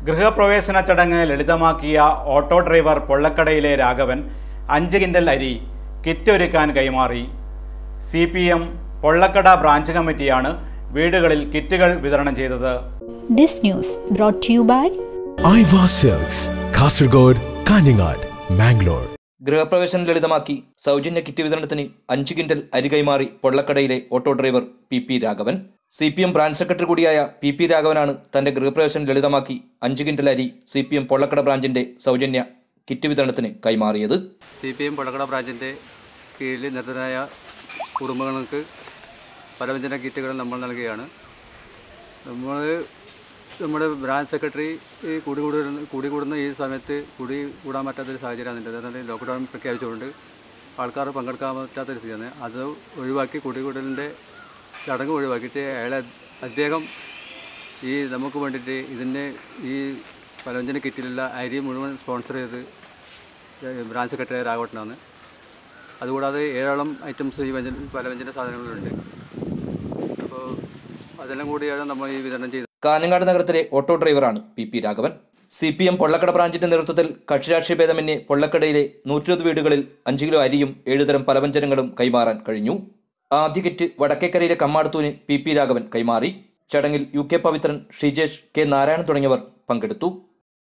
ഗൃഹപ്രവേശന ചടങ്ങ് ലളിതമാക്കിയ auto driver പൊള്ളക്കടയിലെ രാഘവൻ അഞ്ച് കിൻഡൽ അരി കിറ്റ് ഒരുക്കാൻ കൈമാറി C P M Pollakkada branch കമ്മിറ്റിയാണ് വീടുകളിൽ കിറ്റുകൾ വിതരണം ചെയ്തത് This news brought to you by Aiwa sales Kasaragod Kanhangad Mangalore ഗൃഹപ്രവേശനം ലളിതമാക്കി സൗജന്യ കിറ്റ് വിതരണത്തിന് അഞ്ച് കിൻഡൽ അരി കൈമാറി പൊള്ളക്കടയിലെ auto driver P P Raghavan C P M branch secretary കൂടിയായ പി പി രാഘവനാണ് തന്റെ ഗൃഹപ്രവേശനം ലളിതമാക്കി അഞ്ച് കിൻഡൽ അരി സി പി എം പൊള്ളക്കട ബ്രാഞ്ചിന്റെ സൗജന്യ കിറ്റ് വിതരണത്തിന് കൈമാറിയത് സി പി എം പൊളക്കട ബ്രാഞ്ചിൻ്റെ കീഴിൽ നിർത്തനായ കുടുംബങ്ങൾക്ക് പലവ്യഞ്ജന കിറ്റുകൾ നമ്മൾ നൽകുകയാണ് നമ്മൾ നമ്മുടെ ബ്രാഞ്ച് സെക്രട്ടറി ഈ കൂടി കൂടുന്ന കൂടി കൂടുന്ന ഈ സമയത്ത് കൂടി കൂടാൻ പറ്റാത്തൊരു സാഹചര്യമാണ് ഉണ്ട് അതായത് ലോക്ക്ഡൗൺ പ്രഖ്യാപിച്ചുകൊണ്ട് ആൾക്കാർ പങ്കെടുക്കാൻ പറ്റാത്തൊരു സ്ഥിതിയാണ് അത് ഒഴിവാക്കി കൂടിക്കൂടലിൻ്റെ ചടങ്ങ് ഒഴിവാക്കിയിട്ട് അയാളെ അദ്ദേഹം ഈ നമുക്ക് വേണ്ടിയിട്ട് ഇതിൻ്റെ ഈ പലവ്യഞ്ജന കിറ്റിലുള്ള അരി മുഴുവൻ സ്പോൺസർ ചെയ്ത് ബ്രാഞ്ച് സെക്രട്ടറി രാഘവട്ടനാണ് അതുകൂടാതെ ഏഴോളം ഐറ്റംസ് ഈ വ്യഞ്ജന പലവ്യഞ്ജന സാധനങ്ങളുണ്ട് അപ്പോൾ അതെല്ലാം കൂടിയാണ് നമ്മൾ ഈ വിതരണം ചെയ്തത് കാഞ്ഞങ്ങാട് നഗരത്തിലെ ഓട്ടോ ഡ്രൈവറാണ് P P Raghavan C P M Pollakkada ബ്രാഞ്ചിന്റെ നേതൃത്വത്തിൽ കക്ഷിരാഷ്ട്രീയ ഭേദമന്യേ പൊള്ളക്കടയിലെ നൂറ്റിരുപത് വീടുകളിൽ അഞ്ച് കിലോ അരിയും ഏഴുതരം പലവ്യഞ്ജനങ്ങളും കൈമാറാൻ കഴിഞ്ഞു ആദ്യ കിറ്റ് വടക്കേക്കരയിലെ കമ്മാടത്തൂന് പി പി രാഘവൻ കൈമാറി ചടങ്ങിൽ U K Pavithran Shijesh K Narayanan തുടങ്ങിയവർ പങ്കെടുത്തു